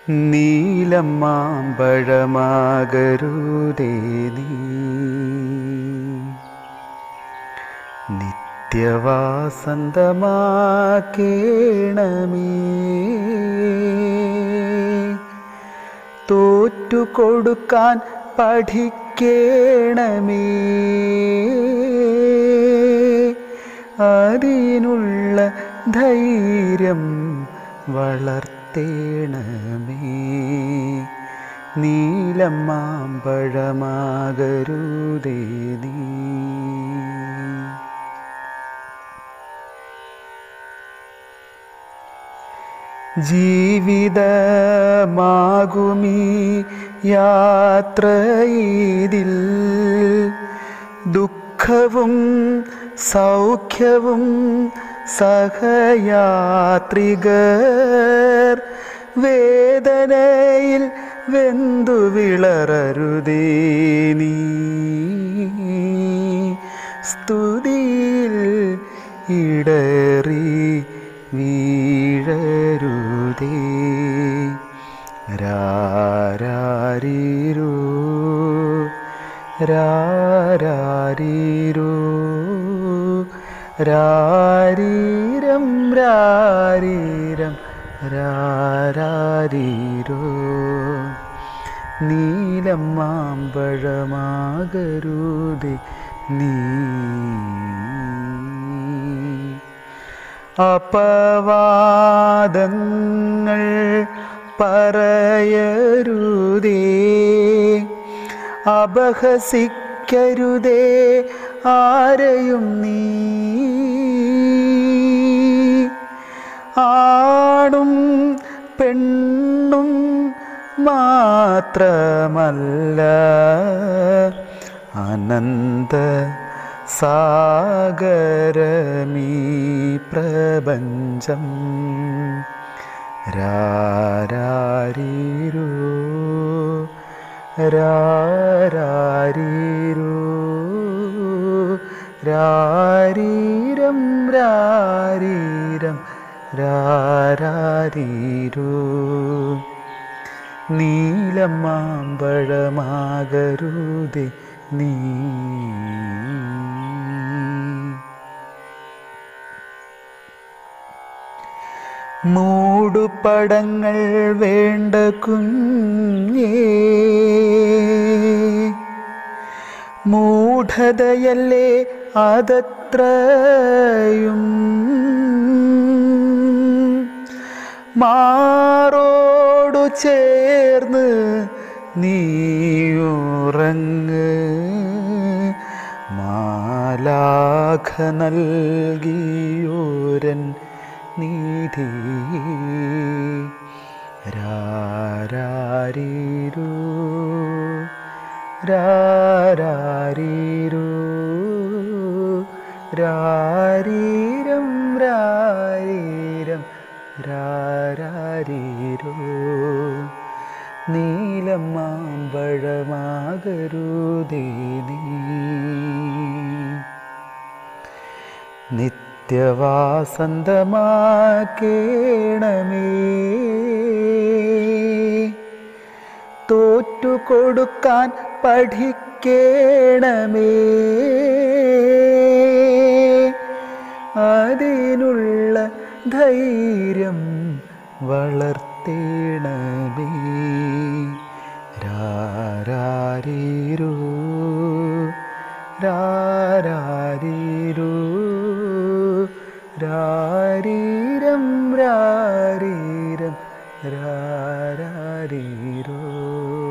നീലം മാമ്പഴമാകരുതേ നീ നിത്യവാസന്തമാക്കേണമേ തോറ്റുകൊടുക്കാൻ പഠിക്കേണമേ അതിനുള്ള ധൈര്യം വളർത്തേണമേ നീലം മാമ്പഴമാകരുതേ നീ ജീവിതമാകുമീ യാത്രയിതിൽ ദുഃഖവും സൗഖ്യവും സഹയാത്രികർ വേദനയിൽ വെന്തു വിളറരുതേ നീ സ്തുതിയിൽ ഇടറി വീഴരുതേ രാരീരോ രാരീരോ രാരീരം രാരീരം രാരീരോ നീലം മാമ്പഴമാകരുതേ നീ അപവാദങ്ങൾ പറയരുതേ അപഹസിക്കരുതേ ആരെയും നീ ആണും പെണ്ണും മാത്രമല്ല അനന്ത സാഗരമീ പ്രപഞ്ചം രാരീരോ രാരീരോ രാരീരം രാരീരം രാരീരോ നീലം മാമ്പഴമാകരുതേ നീ മൂടുപടങ്ങൾ വേണ്ട കുഞ്ഞേ മൂഢതയല്ലേ അതത്രയും മാറോടു ചേർന്ന് നീയുറങ്ങ് മാലാഖ നൽകിയോരൻ നീതി രാരീരൂ രാരീരൂ രാരീരം രാരീരം രാരീരൂ നീലം മാമ്പഴമാകരുതേ നീ നിത്യവാസന്തമാക്കേണമേ തോറ്റുകൊടുക്കാൻ പഠിക്കേണമേ അതിനുള്ള ധൈര്യം വളർത്തേണമേ രാരീരൂ രാരീരൂ രാരീരം രാരീരം രാരീരോ